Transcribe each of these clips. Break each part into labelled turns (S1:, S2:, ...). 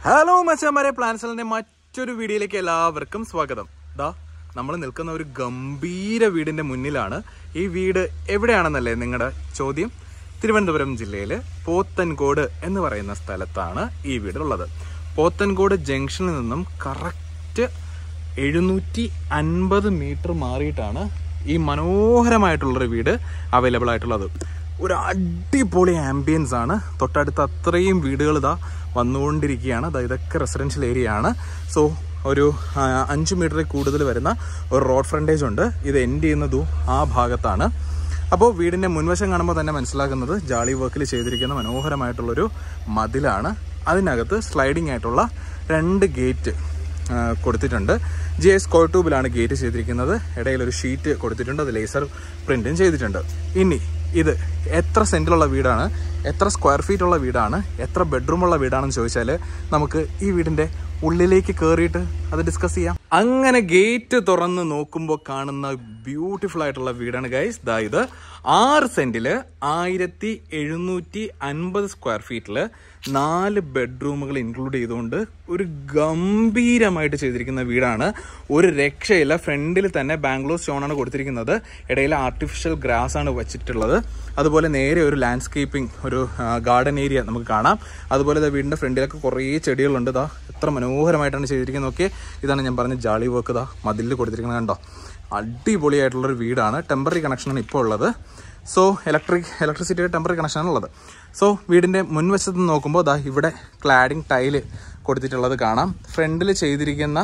S1: hello മച്ചാമാരെ പ്ലാൻസലിന്റെ മറ്റൊരു വീഡിയോയിലേക്ക് എല്ലാവർക്കും സ്വാഗതം ദാ നമ്മൾ നിൽക്കുന്ന ഒരു ഗംഭീര വീടിന്റെ മുന്നിലാണ് ഈ വീട് എവിടെയാണെന്നല്ലേ നിങ്ങളുടെ ചോദ്യം തിരുവനന്തപുരം ജില്ലയിലെ പോത്തൻകോട് എന്ന് പറയുന്ന സ്ഥലത്താണ് ഈ വീടുള്ളത് പോത്തൻകോട് ജംഗ്ഷനിൽ നിന്നും കറക്റ്റ് എഴുന്നൂറ്റി അൻപത് മീറ്റർ മാറിയിട്ടാണ് ഈ മനോഹരമായിട്ടുള്ളൊരു വീട് അവൈലബിൾ ആയിട്ടുള്ളത് ഒരു അടിപൊളി ആംബിയൻസ് ആണ് തൊട്ടടുത്ത് അത്രയും വീടുകൾ ഇതാ വന്നുകൊണ്ടിരിക്കുകയാണ് അതായത് ഇതൊക്കെ റെസിഡൻഷ്യൽ ഏരിയ ആണ് സോ ഒരു ആ, അഞ്ച് മീറ്ററിൽ കൂടുതൽ വരുന്ന ഒരു റോഡ് ഫ്രണ്ടേജ് ഉണ്ട് ഇത് എൻഡ് ചെയ്യുന്നതു ആ ഭാഗത്താണ് അപ്പോൾ വീടിൻ്റെ മുൻവശം കാണുമ്പോൾ തന്നെ മനസ്സിലാക്കുന്നത് ജാളി വർക്കിൽ ചെയ്തിരിക്കുന്ന മനോഹരമായിട്ടുള്ളൊരു മതിലാണ് അതിനകത്ത് സ്ലൈഡിംഗ് ആയിട്ടുള്ള രണ്ട് ഗേറ്റ് ആ, കൊടുത്തിട്ടുണ്ട് ജി എസ് കോട്ടൂബിലാണ് ഗേറ്റ് ചെയ്തിരിക്കുന്നത് ഇടയിൽ ഒരു ഷീറ്റ് കൊടുത്തിട്ടുണ്ട് അത് ലേസർ പ്രിന്റും ചെയ്തിട്ടുണ്ട് ഇനി ഇത് എത്ര സെന്റിലുള്ള വീടാണ് എത്ര സ്ക്വയർ ഫീറ്റ് ഉള്ള വീടാണ് എത്ര ബെഡ്റൂം ഉള്ള വീടാണെന്ന് ചോദിച്ചാൽ നമുക്ക് ഈ വീടിന്റെ ഉള്ളിലേക്ക് കയറിയിട്ട് അത് ഡിസ്കസ് ചെയ്യാം അങ്ങനെ ഗേറ്റ് തുറന്ന് നോക്കുമ്പോൾ കാണുന്ന ബ്യൂട്ടിഫുൾ ആയിട്ടുള്ള വീടാണ് ഗൈസ് ദാ ഇത് ആറ് സെന്റില് ആയിരത്തി എഴുന്നൂറ്റി അൻപത് സ്ക്വയർ ഫീറ്റില് നാല് ബെഡ്റൂമുകൾ ഇൻക്ലൂഡ് ചെയ്തുകൊണ്ട് ഒരു ഗംഭീരമായിട്ട് ചെയ്തിരിക്കുന്ന വീടാണ് ഒരു രക്ഷയില്ല ഫ്രണ്ടിൽ തന്നെ ബാംഗ്ലൂർ സ്റ്റോണാണ് കൊടുത്തിരിക്കുന്നത് ഇടയിൽ ആർട്ടിഫിഷ്യൽ ഗ്രാസ് ആണ് വെച്ചിട്ടുള്ളത് അതുപോലെ നേരെ ഒരു ലാൻഡ്സ്കേപ്പിംഗ് ഒരു ഗാർഡൻ ഏരിയ നമുക്ക് കാണാം അതുപോലെ ദാ വീടിന്റെ ഫ്രണ്ടിലൊക്കെ കുറേ ചെടികളുണ്ട് ഇതാ എത്ര മനോഹരമായിട്ടാണ് ചെയ്തിരിക്കുന്നത് നോക്കിയേ ഇതാണ് ഞാൻ പറഞ്ഞ ജാളി വർക്ക് ഇതാ മതിലിൽ കൊടുത്തിരിക്കുന്നത് കണ്ടോ അടിപൊളിയായിട്ടുള്ളൊരു വീടാണ് ടെമ്പററി കണക്ഷനാണ് ഇപ്പോൾ ഉള്ളത് സോ ഇലക്ട്രിക് ഇലക്ട്രിസിറ്റിയുടെ ടെമ്പററി കണക്ഷനാണ് ഉള്ളത് സോ വീടിൻ്റെ മുൻവശത്ത് നിന്ന് നോക്കുമ്പോൾ ദാ ഇവിടെ ക്ലാഡിംഗ് ടൈല് കൊടുത്തിട്ടുള്ളത് കാണാം ഫ്രണ്ടിൽ ചെയ്തിരിക്കുന്ന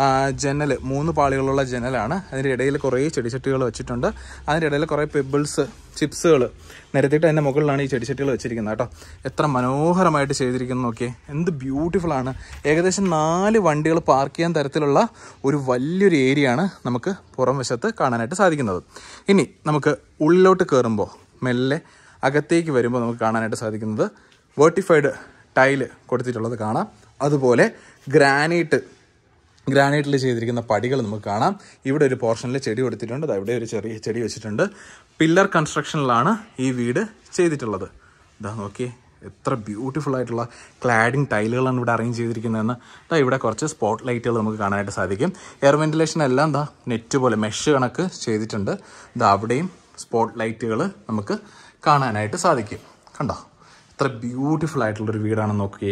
S1: ജനൽ മൂന്ന് പാളികളുള്ള ജനലാണ് അതിൻ്റെ ഇടയിൽ കുറേ ചെടിച്ചട്ടികൾ വെച്ചിട്ടുണ്ട് അതിൻ്റെ ഇടയിൽ കുറേ പെബിൾസ് ചിപ്സുകൾ നിരത്തിയിട്ട് അതിൻ്റെ മുകളിലാണ് ഈ ചെടിച്ചട്ടികൾ വെച്ചിരിക്കുന്നത് കേട്ടോ എത്ര മനോഹരമായിട്ട് ചെയ്തിരിക്കുന്നു നോക്കിയേ എന്ത് ബ്യൂട്ടിഫുൾ ആണ് ഏകദേശം നാല് വണ്ടികൾ പാർക്ക് ചെയ്യാൻ തരത്തിലുള്ള ഒരു വലിയൊരു ഏരിയ ആണ് നമുക്ക് പുറം വശത്ത് കാണാനായിട്ട് സാധിക്കുന്നത് ഇനി നമുക്ക് ഉള്ളിലോട്ട് കയറുമ്പോൾ മെല്ലെ അകത്തേക്ക് വരുമ്പോൾ നമുക്ക് കാണാനായിട്ട് സാധിക്കുന്നത് വേർട്ടിഫൈഡ് ടൈല് കൊടുത്തിട്ടുള്ളത് കാണാം അതുപോലെ ഗ്രാനൈറ്റ് ഗ്രാനൈറ്റിൽ ചെയ്തിരിക്കുന്ന പടികൾ നമുക്ക് കാണാം ഇവിടെ ഒരു പോർഷനിൽ ചെടി കൊടുത്തിട്ടുണ്ട് ദാ ഇവിടെ ഒരു ചെറിയ ചെടി വെച്ചിട്ടുണ്ട് പില്ലർ കൺസ്ട്രക്ഷനിലാണ് ഈ വീട് ചെയ്തിട്ടുള്ളത് ഇതാ നോക്കിയേ എത്ര ബ്യൂട്ടിഫുൾ ആയിട്ടുള്ള ക്ലാഡിംഗ് ടൈലുകളാണ് ഇവിടെ അറേഞ്ച് ചെയ്തിരിക്കുന്നതെന്ന് ദാ ഇവിടെ കുറച്ച് സ്പോട്ട് ലൈറ്റുകൾ നമുക്ക് കാണാനായിട്ട് സാധിക്കും എയർ വെന്റിലേഷൻ എല്ലാം ദാ നെറ്റ് പോലെ മെഷ് കണക്ക് ചെയ്തിട്ടുണ്ട് ദാ അവിടെയും സ്പോട്ട് ലൈറ്റുകൾ നമുക്ക് കാണാനായിട്ട് സാധിക്കും കണ്ടോ എത്ര ബ്യൂട്ടിഫുൾ ആയിട്ടുള്ളൊരു വീടാണെന്ന് നോക്കിയേ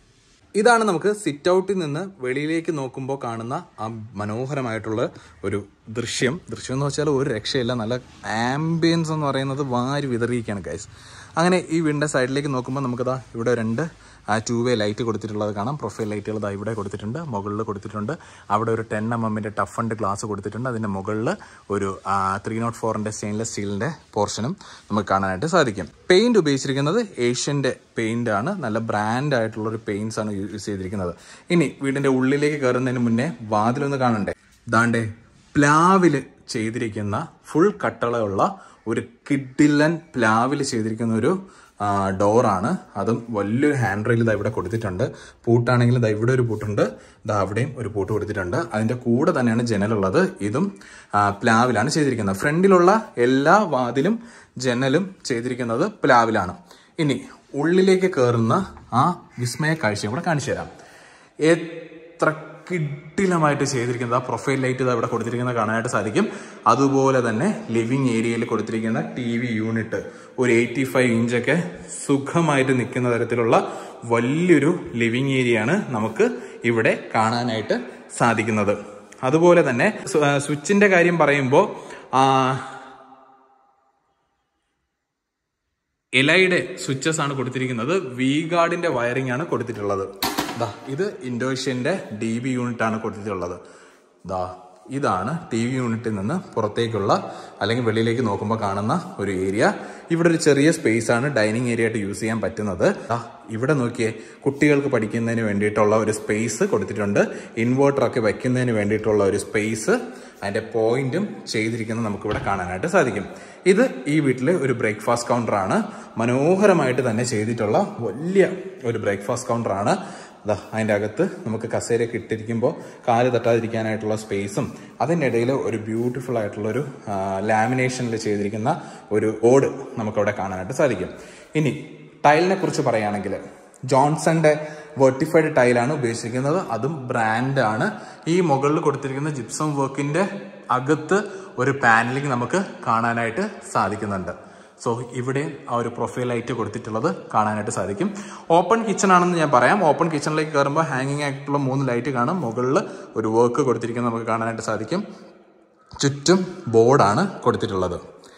S1: ഇതാണ് നമുക്ക് സിറ്റ് ഔട്ടിൽ നിന്ന് വെളിയിലേക്ക് നോക്കുമ്പോൾ കാണുന്ന ആ മനോഹരമായിട്ടുള്ള ഒരു ദൃശ്യം ദൃശ്യം എന്ന് വെച്ചാൽ ഒരു രക്ഷയില്ല നല്ല ആംബിയൻസ് എന്ന് പറയുന്നത് വാരി വിതറിയിരിക്കുകയാണ് ഗൈസ് അങ്ങനെ ഈ വീടിൻ്റെ സൈഡിലേക്ക് നോക്കുമ്പോൾ നമുക്കിതാ ഇവിടെ രണ്ട് ആ ടൂ വേ ലൈറ്റ് കൊടുത്തിട്ടുള്ളത് കാണാം പ്രൊഫൈൽ ലൈറ്റുകൾ ഇതാ ഇവിടെ കൊടുത്തിട്ടുണ്ട് മുകളിൽ കൊടുത്തിട്ടുണ്ട് അവിടെ ഒരു ടെൻ എം എമ്മിൻ്റെ ടഫ് ആൻഡ് ഗ്ലാസ് കൊടുത്തിട്ടുണ്ട് അതിൻ്റെ മുകളിൽ ഒരു ത്രീ നോട്ട് ഫോറിൻ്റെ സ്റ്റെയിൻലെസ് സ്റ്റീലിൻ്റെ പോർഷനും നമുക്ക് കാണാനായിട്ട് സാധിക്കും പെയിന്റ് ഉപയോഗിച്ചിരിക്കുന്നത് ഏഷ്യൻ്റെ പെയിന്റ് ആണ് നല്ല ബ്രാൻഡ് ആയിട്ടുള്ള ഒരു പെയിന്റ്സ് ആണ് യൂസ് ചെയ്തിരിക്കുന്നത് ഇനി വീടിൻ്റെ ഉള്ളിലേക്ക് കയറുന്നതിന് മുന്നേ വാതിലൊന്ന് കാണണ്ടേ ദാണ്ടേ പ്ലാവില് ചെയ്തിരിക്കുന്ന ഫുൾ കട്ടളയുള്ള ഒരു കിഡിലൻ പ്ലാവിൽ ചെയ്തിരിക്കുന്ന ഒരു ആ, ഡോറാണ് അതും വലിയൊരു ഹാൻഡ് റെയിൽ ഇതാ ഇവിടെ കൊടുത്തിട്ടുണ്ട് പൂട്ടാണെങ്കിൽ ഇതാ ഇവിടെ ഒരു പൂട്ടുണ്ട് ഇതാ അവിടെയും ഒരു പൂട്ട് കൊടുത്തിട്ടുണ്ട് അതിന്റെ കൂടെ തന്നെയാണ് ജനലുള്ളത് ഇതും ആ, പ്ലാവിലാണ് ചെയ്തിരിക്കുന്നത് ഫ്രണ്ടിലുള്ള എല്ലാ വാതിലും ജനലും ചെയ്തിരിക്കുന്നത് പ്ലാവിലാണ് ഇനി ഉള്ളിലേക്ക് കയറുന്ന ആ വിസ്മയ കാഴ്ചയും കൂടെ കാണിച്ചു തരാം എത്ര കിഡിലമായിട്ട് ചെയ്തിരിക്കുന്നത് ആ പ്രൊഫൈൽ ലൈറ്റ് ഇത് ഇവിടെ കൊടുത്തിരിക്കുന്നത് കാണാനായിട്ട് സാധിക്കും അതുപോലെ തന്നെ ലിവിങ് ഏരിയയിൽ കൊടുത്തിരിക്കുന്ന T V unit eighty five ഫൈവ് ഇഞ്ചൊക്കെ സുഖമായിട്ട് നിൽക്കുന്ന തരത്തിലുള്ള വലിയൊരു ലിവിങ് ഏരിയയാണ് നമുക്ക് ഇവിടെ കാണാനായിട്ട് സാധിക്കുന്നത് അതുപോലെ തന്നെ സ്വ- ആ, സ്വിച്ചിന്റെ കാര്യം പറയുമ്പോൾ എലൈയുടെ സ്വിച്ചസ് ആണ് കൊടുത്തിരിക്കുന്നത് വി ഗാർഡിന്റെ വയറിംഗ് ആണ് കൊടുത്തിട്ടുള്ളത് ദാ ഇത് ഇൻഡോഷ്യന്റെ ഡി ബി യൂണിറ്റ് ആണ് കൊടുത്തിട്ടുള്ളത് ദാ ഇതാണ് ടി വി യൂണിറ്റിൽ നിന്ന് പുറത്തേക്കുള്ള അല്ലെങ്കിൽ വെളിയിലേക്ക് നോക്കുമ്പോൾ കാണുന്ന ഒരു ഏരിയ ഇവിടെ ഒരു ചെറിയ സ്പേസ് ആണ് ഡൈനിങ് ഏരിയ ആയിട്ട് യൂസ് ചെയ്യാൻ പറ്റുന്നത് ദാ ഇവിടെ നോക്കിയേ കുട്ടികൾക്ക് പഠിക്കുന്നതിന് വേണ്ടിയിട്ടുള്ള ഒരു സ്പേസ് കൊടുത്തിട്ടുണ്ട് ഇൻവേർട്ടർ ഒക്കെ വെക്കുന്നതിന് വേണ്ടിയിട്ടുള്ള ഒരു സ്പേസ് അതിന്റെ പോയിന്റും ചെയ്തിരിക്കുന്നത് നമുക്ക് ഇവിടെ കാണാനായിട്ട് സാധിക്കും ഇത് ഈ വീട്ടിലെ ഒരു ബ്രേക്ക്ഫാസ്റ്റ് കൗണ്ടർ ആണ് മനോഹരമായിട്ട് തന്നെ ചെയ്തിട്ടുള്ള വലിയ ഒരു ബ്രേക്ക്ഫാസ്റ്റ് കൗണ്ടർ ആണ് ദാ അതിൻ്റെ അകത്ത് നമുക്ക് കസേരയൊക്കെ ഇട്ടിരിക്കുമ്പോൾ കാല് തട്ടാതിരിക്കാനായിട്ടുള്ള സ്പേസും അതിൻ്റെ ഇടയിൽ ഒരു ബ്യൂട്ടിഫുൾ ആയിട്ടുള്ള ഒരു ലാമിനേഷനിൽ ചെയ്തിരിക്കുന്ന ഒരു ഓട് നമുക്കവിടെ കാണാനായിട്ട് സാധിക്കും ഇനി ടൈലിനെ കുറിച്ച് പറയുകയാണെങ്കിൽ ജോൺസന്റെ വെർട്ടിഫൈഡ് ടൈലാണ് ഉപയോഗിച്ചിരിക്കുന്നത് അതും ബ്രാൻഡാണ് ഈ മുകളിൽ കൊടുത്തിരിക്കുന്ന ജിപ്സം വർക്കിന്റെ അകത്ത് ഒരു പാനലിംഗ് നമുക്ക് കാണാനായിട്ട് സാധിക്കുന്നുണ്ട് സോ ഇവിടെ ആ ഒരു പ്രൊഫൈൽ ലൈറ്റ് കൊടുത്തിട്ടുള്ളത് കാണാനായിട്ട് സാധിക്കും ഓപ്പൺ കിച്ചൺ ആണെന്ന് ഞാൻ പറയാം ഓപ്പൺ കിച്ചണിലേക്ക് കയറുമ്പോൾ ഹാങ്ങിങ് ആയിട്ടുള്ള മൂന്ന് ലൈറ്റ് കാണും മുകളിൽ ഒരു വർക്ക് കൊടുത്തിരിക്കുന്നത് നമുക്ക് കാണാനായിട്ട് സാധിക്കും ചുറ്റും ബോർഡാണ് കൊടുത്തിട്ടുള്ളത്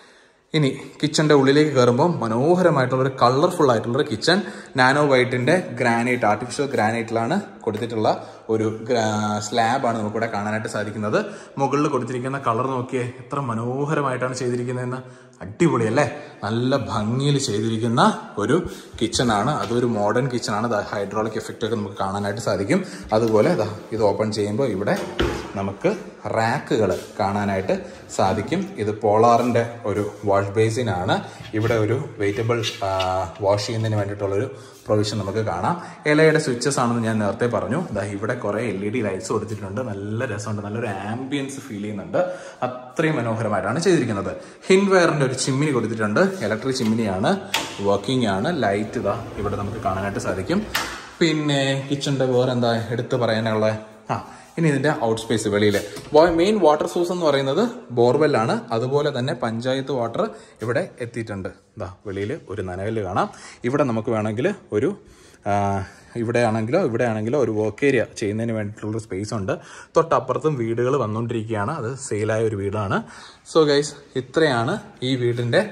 S1: ഇനി കിച്ചന്റെ ഉള്ളിലേക്ക് കയറുമ്പോൾ മനോഹരമായിട്ടുള്ള ഒരു കളർഫുൾ ആയിട്ടുള്ള ഒരു കിച്ചൺ നാനോ വൈറ്റിന്റെ ഗ്രാനൈറ്റ് ആർട്ടിഫിഷ്യൽ ഗ്രാനൈറ്റിലാണ് കൊടുത്തിട്ടുള്ള ഒരു സ്ലാബാണ് നമുക്കിവിടെ കാണാനായിട്ട് സാധിക്കുന്നത് മുകളിൽ കൊടുത്തിരിക്കുന്ന കളർ നോക്കിയേ എത്ര മനോഹരമായിട്ടാണ് ചെയ്തിരിക്കുന്നതെന്ന് അടിപൊളി അല്ലേ നല്ല ഭംഗിയിൽ ചെയ്തിരിക്കുന്ന ഒരു കിച്ചണാണ് അതൊരു മോഡേൺ കിച്ചണാണ് ഹൈഡ്രോളിക് എഫക്റ്റ് ഒക്കെ നമുക്ക് കാണാനായിട്ട് സാധിക്കും അതുപോലെ ദാ ഇത് ഓപ്പൺ ചെയ്യുമ്പോൾ ഇവിടെ നമുക്ക് റാക്കുകൾ കാണാനായിട്ട് സാധിക്കും ഇത് പോളാറിൻ്റെ ഒരു വാഷ് ബേസിനാണ് ഇവിടെ ഒരു വെയിറ്റബിൾ വാഷ് ചെയ്യുന്നതിന് വേണ്ടിയിട്ടുള്ളൊരു പ്രൊവിഷൻ നമുക്ക് കാണാം ഇലയുടെ സ്വിച്ചസ് ആണെന്ന് ഞാൻ നേരത്തെ പറഞ്ഞു ദാ ഇവിടെ കുറേ എൽ ഇ ഡി ലൈറ്റ്സ് കൊടുത്തിട്ടുണ്ട് നല്ല രസമുണ്ട് നല്ലൊരു ആംബിയൻസ് ഫീൽ ചെയ്യുന്നുണ്ട് അത്രയും മനോഹരമായിട്ടാണ് ചെയ്തിരിക്കുന്നത് ഹിൻവെയറിൻ്റെ ഒരു ചിമ്മിനി കൊടുത്തിട്ടുണ്ട് ഇലക്ട്രിക് ചിമ്മിനിയാണ് വർക്കിംഗ് ആണ് ലൈറ്റ് ഇതാ ഇവിടെ നമുക്ക് കാണാനായിട്ട് സാധിക്കും പിന്നെ കിച്ചണിൻ്റെ വേറെ എന്താ എടുത്തു പറയാനുള്ള ആ ഇനി ഇതിന്റെ ഔട്ട് സ്പേസ് വെളിയിൽ മെയിൻ വാട്ടർ സോഴ്സ് എന്ന് പറയുന്നത് ബോർവെല്ലാണ് അതുപോലെ തന്നെ പഞ്ചായത്ത് വാട്ടർ ഇവിടെ എത്തിയിട്ടുണ്ട് ഇതാ വെളിയിൽ ഒരു നനകല്ല് കാണാം ഇവിടെ നമുക്ക് വേണമെങ്കിൽ ഒരു ആ, ഇവിടെ ആണെങ്കിലോ ഇവിടെ ആണെങ്കിലോ ഒരു വർക്ക് ഏരിയ ചെയ്യുന്നതിന് വേണ്ടിയിട്ടുള്ള സ്പേസ് ഉണ്ട് തൊട്ടപ്പുറത്തും വീടുകൾ വന്നുകൊണ്ടിരിക്കുകയാണ് അത് സെയിലായ ഒരു വീടാണ് സോ ഗൈസ് ഇത്രയാണ് ഈ വീടിൻ്റെ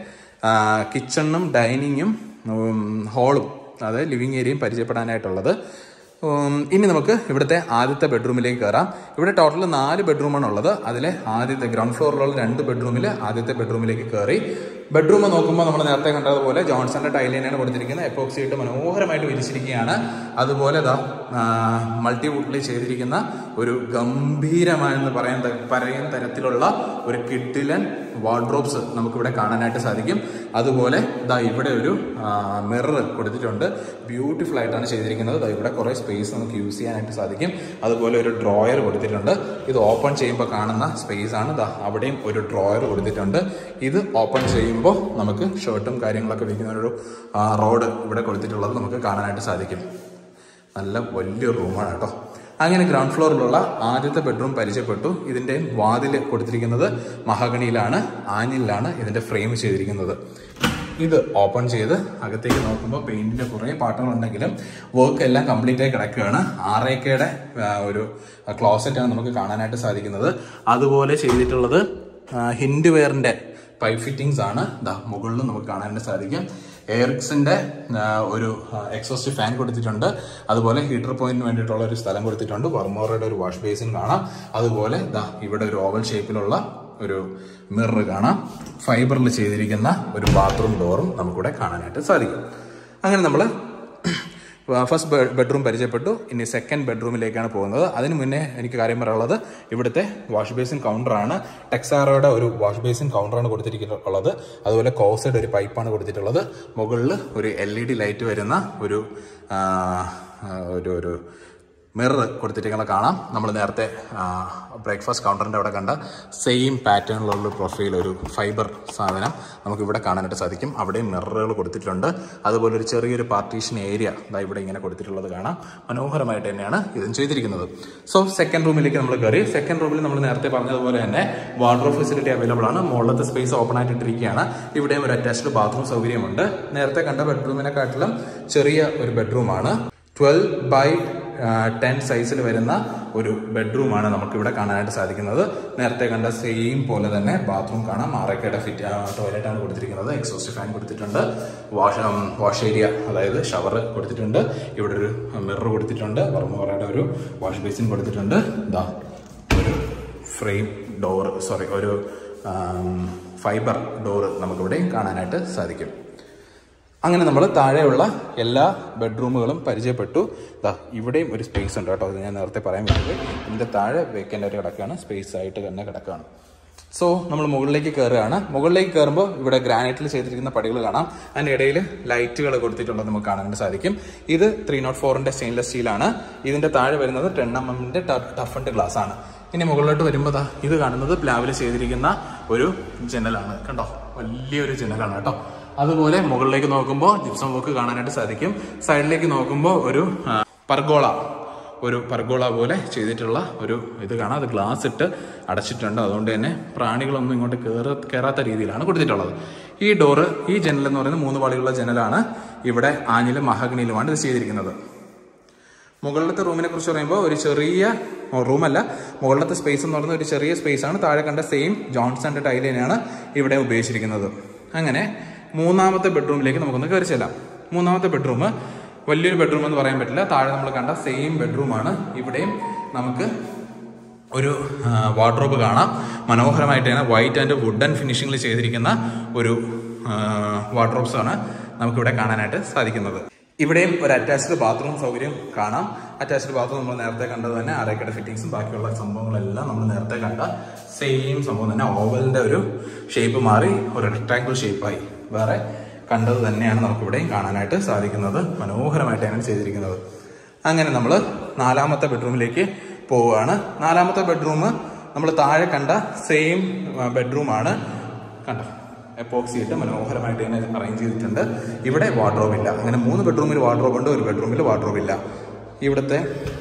S1: കിച്ചണും ഡൈനിങ്ങും ഹോളും അതായത് ലിവിങ് ഏരിയയും പരിചയപ്പെടാനായിട്ടുള്ളത് ഉം, ഇനി നമുക്ക് ഇവിടുത്തെ ആദ്യത്തെ ബെഡ്റൂമിലേക്ക് കയറാം ഇവിടെ ടോട്ടൽ നാല് ബെഡ്റൂമാണ് ഉള്ളത് അതിലെ ആദ്യത്തെ ഗ്രൗണ്ട് ഫ്ലോറിലുള്ള രണ്ട് ബെഡ്റൂമിൽ ആദ്യത്തെ ബെഡ്റൂമിലേക്ക് കയറി ബെഡ്റൂം നോക്കുമ്പോൾ നമ്മൾ നേരത്തെ കണ്ടതുപോലെ ജോൺസന്റെ ടൈൽ തന്നെയാണ് കൊടുത്തിരിക്കുന്നത് എപ്പോക്സി ഇട്ട് മനോഹരമായിട്ട് വിരിച്ചിരിക്കുകയാണ് അതുപോലെ ഇതാ മൾട്ടി വുഡിൽ ചെയ്തിരിക്കുന്ന ഒരു ഗംഭീരമായെന്ന് പറയാൻ ത- പറയാൻ തരത്തിലുള്ള ഒരു കിഡിലൻ വാർഡ്രോബ്സ് നമുക്കിവിടെ കാണാനായിട്ട് സാധിക്കും അതുപോലെ ഇതാ ഇവിടെ ഒരു മിറർ കൊടുത്തിട്ടുണ്ട് ബ്യൂട്ടിഫുൾ ആയിട്ടാണ് ചെയ്തിരിക്കുന്നത് ദാ ഇവിടെ കുറേ സ്പേസ് നമുക്ക് യൂസ് ചെയ്യാനായിട്ട് സാധിക്കും അതുപോലെ ഒരു ഡ്രോയർ കൊടുത്തിട്ടുണ്ട് ഇത് ഓപ്പൺ ചെയ്യുമ്പോൾ കാണുന്ന സ്പേസ് ആണ് ദാ അവിടെയും ഒരു ഡ്രോയർ കൊടുത്തിട്ടുണ്ട് ഇത് ഓപ്പൺ ചെയ്യുമ്പോൾ നമുക്ക് ഷർട്ടും കാര്യങ്ങളൊക്കെ വയ്ക്കുന്ന ഒരു റോഡ് ഇവിടെ കൊടുത്തിട്ടുള്ളത് നമുക്ക് കാണാനായിട്ട് സാധിക്കും നല്ല വലിയൊരു റൂമാണ് കേട്ടോ അങ്ങനെ ഗ്രൗണ്ട് ഫ്ലോറിലുള്ള ആദ്യത്തെ ബെഡ്റൂം പരിചയപ്പെട്ടു ഇതിന്റെ വാതിൽ കൊടുത്തിരിക്കുന്നത് മഹാഗണിയിലാണ് ആഞ്ഞിലാണ് ഇതിന്റെ ഫ്രെയിം ചെയ്തിരിക്കുന്നത് ഇത് ഓപ്പൺ ചെയ്ത് അകത്തേക്ക് നോക്കുമ്പോൾ പെയിന്റിന്റെ കുറേ പാട്ടുകളുണ്ടെങ്കിലും വർക്ക് എല്ലാം കംപ്ലീറ്റ് ആയി കിടക്കുകയാണ് ആറേക്കയുടെ ഒരു ക്ലോസറ്റ് ആണ് നമുക്ക് കാണാനായിട്ട് സാധിക്കുന്നത് അതുപോലെ ചെയ്തിട്ടുള്ളത് ഹിൻഡ് വെയറിന്റെ പൈപ്പ് ഫിറ്റിംഗ്സ് ആണ് ദാ മുകളിലും നമുക്ക് കാണാനായിട്ട് സാധിക്കും എയർക്സിന്റെ ഒരു എക്സോസ്റ്റ് ഫാൻ കൊടുത്തിട്ടുണ്ട് അതുപോലെ ഹീറ്റർ പോയിന്റിന് വേണ്ടിയിട്ടുള്ള ഒരു സ്ഥലം കൊടുത്തിട്ടുണ്ട് വർമോറയുടെ ഒരു വാഷ് ബേസിൻ കാണാം അതുപോലെ ദാ ഇവിടെ ഒരു ഓവൽ ഷേപ്പിലുള്ള ഒരു മിറർ കാണാം ഫൈബറിൽ ചെയ്തിരിക്കുന്ന ഒരു ബാത്റൂം ഡോറും നമുക്കിവിടെ കാണാനായിട്ട് സാധിക്കും അങ്ങനെ നമ്മൾ ഫസ്റ്റ് ബെഡ്റൂം പരിചയപ്പെട്ടു ഇനി സെക്കൻഡ് ബെഡ്റൂമിലേക്കാണ് പോകുന്നത് അതിന് മുന്നേ എനിക്ക് കാര്യം പറയാനുള്ളത് ഇവിടുത്തെ വാഷ് ബേസിൻ കൗണ്ടറാണ് ടെക്സാറോയുടെ ഒരു വാഷ് ബേസിൻ കൗണ്ടറാണ് കൊടുത്തിരിക്കുന്നത് അതുപോലെ കോസയുടെ ഒരു പൈപ്പാണ് കൊടുത്തിട്ടുള്ളത് മുകളിൽ ഒരു എൽ ഇ ഡി ലൈറ്റ് വരുന്ന ഒരു ആ, ആ, ഒരു ഒരു മിറർ കൊടുത്തിരിക്കുന്നത് കാണാം നമ്മൾ നേരത്തെ ബ്രേക്ക്ഫാസ്റ്റ് കൗണ്ടറിൻ്റെ അവിടെ കണ്ട സെയിം പാറ്റേണിലുള്ള പ്രൊഫൈൽ ഒരു ഫൈബർ സാധനം നമുക്ക് ഇവിടെ കാണാനായിട്ട് സാധിക്കും അവിടെയും മിററുകൾ കൊടുത്തിട്ടുണ്ട് അതുപോലെ ഒരു ചെറിയൊരു പാർട്ടീഷൻ ഏരിയ ദാ ഇവിടെ ഇങ്ങനെ കൊടുത്തിട്ടുള്ളത് കാണാം മനോഹരമായിട്ട് തന്നെയാണ് ഇതും ചെയ്തിരിക്കുന്നത് സോ സെക്കൻഡ് റൂമിലേക്ക് നമ്മൾ കയറി സെക്കൻഡ് റൂമിൽ നമ്മൾ നേരത്തെ പറഞ്ഞതുപോലെ തന്നെ വാർഡ്രോബ് ഫെസിലിറ്റി അവൈലബിൾ ആണ് മുകളിലത്തെ സ്പേസ് ഓപ്പൺ ആയിട്ട് ഇട്ടിരിക്കുകയാണ് ഇവിടെയും ഒരു അറ്റാച്ച്ഡ് ബാത്റൂം സൗകര്യമുണ്ട് നേരത്തെ കണ്ട ബെഡ്റൂമിനെക്കാട്ടിലും ചെറിയ ഒരു ബെഡ്റൂമാണ് ട്വൽവ് ബൈ ടെൻ സൈസിൽ വരുന്ന ഒരു ബെഡ്റൂമാണ് നമുക്കിവിടെ കാണാനായിട്ട് സാധിക്കുന്നത് നേരത്തെ കണ്ട സെയിം പോലെ തന്നെ ബാത്റൂം കാണാം ആറേക്കയുടെ ഫിറ്റ് ടോയ്ലറ്റ് ആണ് കൊടുത്തിരിക്കുന്നത് എക്സോസ്റ്റ് ഫാൻ കൊടുത്തിട്ടുണ്ട് വാഷ് വാഷ് ഏരിയ അതായത് ഷവർ കൊടുത്തിട്ടുണ്ട് ഇവിടെ ഒരു മിറർ കൊടുത്തിട്ടുണ്ട് വർമ്മോറയുടെ ഒരു വാഷ് ബേസിൻ കൊടുത്തിട്ടുണ്ട് ഇതാ ഒരു ഫ്രെയിം ഡോർ സോറി ഒരു ഫൈബർ ഡോർ നമുക്കിവിടെ കാണാനായിട്ട് സാധിക്കും അങ്ങനെ നമ്മൾ താഴെയുള്ള എല്ലാ ബെഡ്റൂമുകളും പരിചയപ്പെട്ടു ദാ ഇവിടെയും ഒരു സ്പേസ് ഉണ്ട് കേട്ടോ അത് ഞാൻ നേരത്തെ പറയാൻ വേണ്ടി ഇതിൻ്റെ താഴെ വേക്കൻ്റ് ആയിട്ട് കിടക്കുകയാണ് സ്പേസ് ആയിട്ട് തന്നെ കിടക്കുകയാണ് സോ നമ്മൾ മുകളിലേക്ക് കയറുകയാണ് മുകളിലേക്ക് കയറുമ്പോൾ ഇവിടെ ഗ്രാനൈറ്റിൽ ചെയ്തിരിക്കുന്ന പടികൾ കാണാം അതിൻ്റെ ഇടയിൽ ലൈറ്റുകൾ കൊടുത്തിട്ടുള്ളത് നമുക്ക് കാണാൻ സാധിക്കും ഇത് ത്രീ നോട്ട് ഫോറിൻ്റെ സ്റ്റെയിൻലെസ് സ്റ്റീലാണ് ഇതിൻ്റെ താഴെ വരുന്നത് ടെൻ എം എമ്മിൻ്റെ ടഫൻഡ് ഗ്ലാസ് ആണ് ഇനി മുകളിലോട്ട് വരുമ്പോൾ ദാ ഇത് കാണുന്നത് പ്ലാവിൽ ചെയ്തിരിക്കുന്ന ഒരു ജനലാണ് കണ്ടോ വലിയൊരു ജനലാണ് കേട്ടോ അതുപോലെ മുകളിലേക്ക് നോക്കുമ്പോൾ ജിപ്സം വർക്ക് കാണാനായിട്ട് സാധിക്കും സൈഡിലേക്ക് നോക്കുമ്പോൾ ഒരു പർഗോള ഒരു പർഗോള പോലെ ചെയ്തിട്ടുള്ള ഒരു ഇത് കാണാം അത് ഗ്ലാസ് ഇട്ട് അടച്ചിട്ടുണ്ട് അതുകൊണ്ട് തന്നെ പ്രാണികളൊന്നും ഇങ്ങോട്ട് കയറ കയറാത്ത രീതിയിലാണ് കൊടുത്തിട്ടുള്ളത് ഈ ഡോറ് ഈ ജനൽ എന്ന് പറയുന്നത് മൂന്ന് പാളിയുള്ള ജനലാണ് ഇവിടെ ആഞ്ഞിലും മഹാഗണിയിലുമാണ് ഇത് ചെയ്തിരിക്കുന്നത് മുകളിലത്തെ റൂമിനെ കുറിച്ച് പറയുമ്പോൾ ഒരു ചെറിയ റൂമല്ല മുകളിലത്തെ സ്പേസ് എന്ന് പറയുന്നത് ഒരു ചെറിയ സ്പേസ് ആണ് താഴെ കണ്ട സെയിം ജോൺസന്റെ ടൈൽ തന്നെയാണ് ഇവിടെ ഉപയോഗിച്ചിരിക്കുന്നത് അങ്ങനെ മൂന്നാമത്തെ ബെഡ്റൂമിലേക്ക് നമുക്കൊന്ന് കയറി ചെല്ലാം മൂന്നാമത്തെ ബെഡ്റൂം വലിയൊരു ബെഡ്റൂം എന്ന് പറയാൻ പറ്റില്ല താഴെ നമ്മൾ കണ്ട സെയിം ബെഡ്റൂമാണ് ഇവിടെയും നമുക്ക് ഒരു വാർഡ്രോബ് കാണാം മനോഹരമായിട്ട് തന്നെ വൈറ്റ് ആൻഡ് വുഡൻ ഫിനിഷിങ്ങിൽ ചെയ്തിരിക്കുന്ന ഒരു വാർഡ്രോബ്സ് ആണ് നമുക്കിവിടെ കാണാനായിട്ട് സാധിക്കുന്നത് ഇവിടെയും ഒരു അറ്റാച്ച്ഡ് ബാത്റൂം സൗകര്യം കാണാം അറ്റാച്ച്ഡ് ബാത്റൂം നമ്മൾ നേരത്തെ കണ്ടത് തന്നെ അരക്കട ഫിറ്റിങ്സും ബാക്കിയുള്ള സംഭവങ്ങളെല്ലാം നമ്മൾ നേരത്തെ കണ്ട സെയിം സംഭവം തന്നെ ഓവലിന്റെ ഒരു ഷേപ്പ് മാറി ഒരു റെക്ടാങ്കിൾ ഷേപ്പായി വേറെ കണ്ടത് തന്നെയാണ് നമുക്കിവിടെയും കാണാനായിട്ട് സാധിക്കുന്നത് മനോഹരമായിട്ടാണ് ചെയ്തിരിക്കുന്നത് അങ്ങനെ നമ്മൾ നാലാമത്തെ ബെഡ്റൂമിലേക്ക് പോവുകയാണ് നാലാമത്തെ ബെഡ്റൂം നമ്മൾ താഴെ കണ്ട സെയിം ബെഡ്റൂമാണ് കണ്ടോ എപ്പോക്സി ഇട്ട് മനോഹരമായിട്ട് തന്നെ അറേഞ്ച് ചെയ്തിട്ടുണ്ട് ഇവിടെ വാർഡ്രോബ് ഇല്ല അങ്ങനെ മൂന്ന് ബെഡ്റൂമിൽ വാർഡ്രോബ് ഉണ്ട് ഒരു ബെഡ്റൂമിൽ വാർഡ്രോബ് ഇല്ല ഇവിടുത്തെ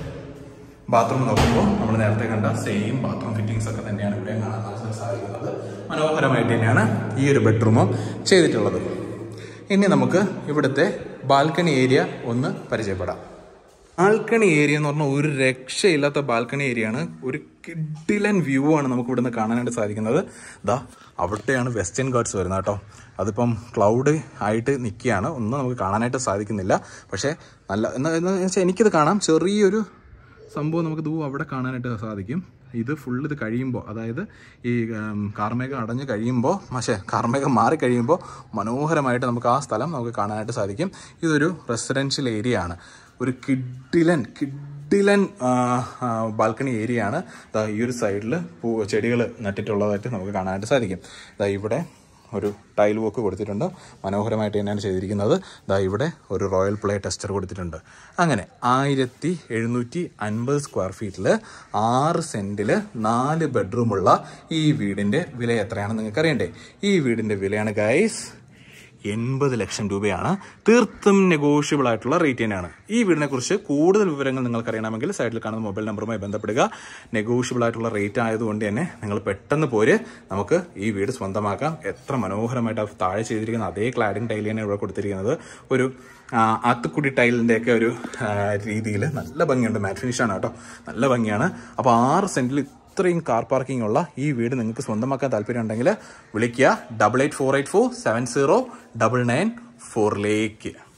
S1: ബാത്റൂം നോക്കുമ്പോൾ നമ്മൾ നേരത്തെ കണ്ട സെയിം ബാത്റൂം ഫിറ്റിങ്സ് ഒക്കെ തന്നെയാണ് ഇവിടെ കാണാൻ നമുക്ക് സാധിക്കുന്നത് മനോഹരമായിട്ട് തന്നെയാണ് ഈ ഒരു ബെഡ്റൂമും ചെയ്തിട്ടുള്ളത് ഇനി നമുക്ക് ഇവിടുത്തെ ബാൽക്കണി ഏരിയ ഒന്ന് പരിചയപ്പെടാം ബാൽക്കണി ഏരിയ എന്ന് പറഞ്ഞാൽ ഒരു രക്ഷയില്ലാത്ത ബാൽക്കണി ഏരിയ ആണ് ഒരു കിഡിലൻ വ്യൂ ആണ് നമുക്ക് ഇവിടുന്ന് കാണാനായിട്ട് സാധിക്കുന്നത് ദാ അവിടെയാണ് വെസ്റ്റേൺ ഗാർഡ്സ് വരുന്നത് കേട്ടോ അതിപ്പം ക്ലൗഡ് ആയിട്ട് നിൽക്കുകയാണ് ഒന്നും നമുക്ക് കാണാനായിട്ട് സാധിക്കുന്നില്ല പക്ഷേ നല്ല എന്ന് എന്ന് വെച്ചാൽ എനിക്കിത് കാണാം ചെറിയൊരു സംഭവം നമുക്ക് ദൂ അവിടെ കാണാനായിട്ട് സാധിക്കും ഇത് ഫുള്ള് ഇത് കഴിയുമ്പോൾ അതായത് ഈ ഉം, കാർമേഘം അടഞ്ഞ് കഴിയുമ്പോൾ പക്ഷേ കാർമേഘം മാറി കഴിയുമ്പോൾ മനോഹരമായിട്ട് നമുക്ക് ആ സ്ഥലം നമുക്ക് കാണാനായിട്ട് സാധിക്കും ഇതൊരു റെസിഡൻഷ്യൽ ഏരിയ ആണ് ഒരു കിഡിലൻ കിഡിലൻ ബാൽക്കണി ഏരിയ ആണ് ദാ ഈ ഒരു സൈഡിൽ പൂ ചെടികൾ നട്ടിട്ടുള്ളതായിട്ട് നമുക്ക് കാണാനായിട്ട് സാധിക്കും ദാ ഇവിടെ ഒരു ടൈൽ വർക്ക് കൊടുത്തിട്ടുണ്ട് മനോഹരമായിട്ട് തന്നെയാണ് ചെയ്തിരിക്കുന്നത് ദാ ഇവിടെ ഒരു റോയൽ പ്ലേ ടെസ്റ്റർ കൊടുത്തിട്ടുണ്ട് അങ്ങനെ ആയിരത്തി എഴുന്നൂറ്റി അൻപത് സ്ക്വയർ ഫീറ്റിൽ ആറ് സെൻറ്റിൽ നാല് ബെഡ്റൂമുള്ള ഈ വീടിൻ്റെ വില എത്രയാണെന്ന് നിങ്ങൾക്ക് അറിയണ്ടേ ഈ വീടിൻ്റെ വിലയാണ് ഗൈസ് എൺപത് ലക്ഷം രൂപയാണ് തീർത്തും നെഗോഷ്യബിൾ ആയിട്ടുള്ള റേറ്റ് തന്നെയാണ് ഈ വീടിനെ കുറിച്ച് കൂടുതൽ വിവരങ്ങൾ നിങ്ങൾക്ക് അറിയണമെങ്കിൽ സൈഡിൽ കാണുന്ന മൊബൈൽ നമ്പറുമായി ബന്ധപ്പെടുക നെഗോഷ്യബിൾ ആയിട്ടുള്ള റേറ്റ് ആയതുകൊണ്ട് തന്നെ നിങ്ങൾ പെട്ടെന്ന് പോര് നമുക്ക് ഈ വീട് സ്വന്തമാക്കാം എത്ര മനോഹരമായിട്ട് ആ താഴെ ചെയ്തിരിക്കുന്ന അതേ ക്ലാഡിംഗ് ടൈൽ തന്നെ ഇവിടെ കൊടുത്തിരിക്കുന്നത് ഒരു ആ, ആത്തുക്കുടി ടൈലിൻ്റെ ഒക്കെ ഒരു രീതിയിൽ നല്ല ഭംഗിയുണ്ട് മാറ്റ് ഫിനിഷാണ് കേട്ടോ നല്ല ഭംഗിയാണ് അപ്പോൾ ആറ് സെന്റിൽ ഇത്രയും കാർ പാർക്കിംഗ് ഉള്ള ഈ വീട് നിങ്ങൾക്ക് സ്വന്തമാക്കാൻ താല്പര്യം ഉണ്ടെങ്കിൽ വിളിക്കുക double eight four eight four seven zero double nine ഫോറിലേക്ക്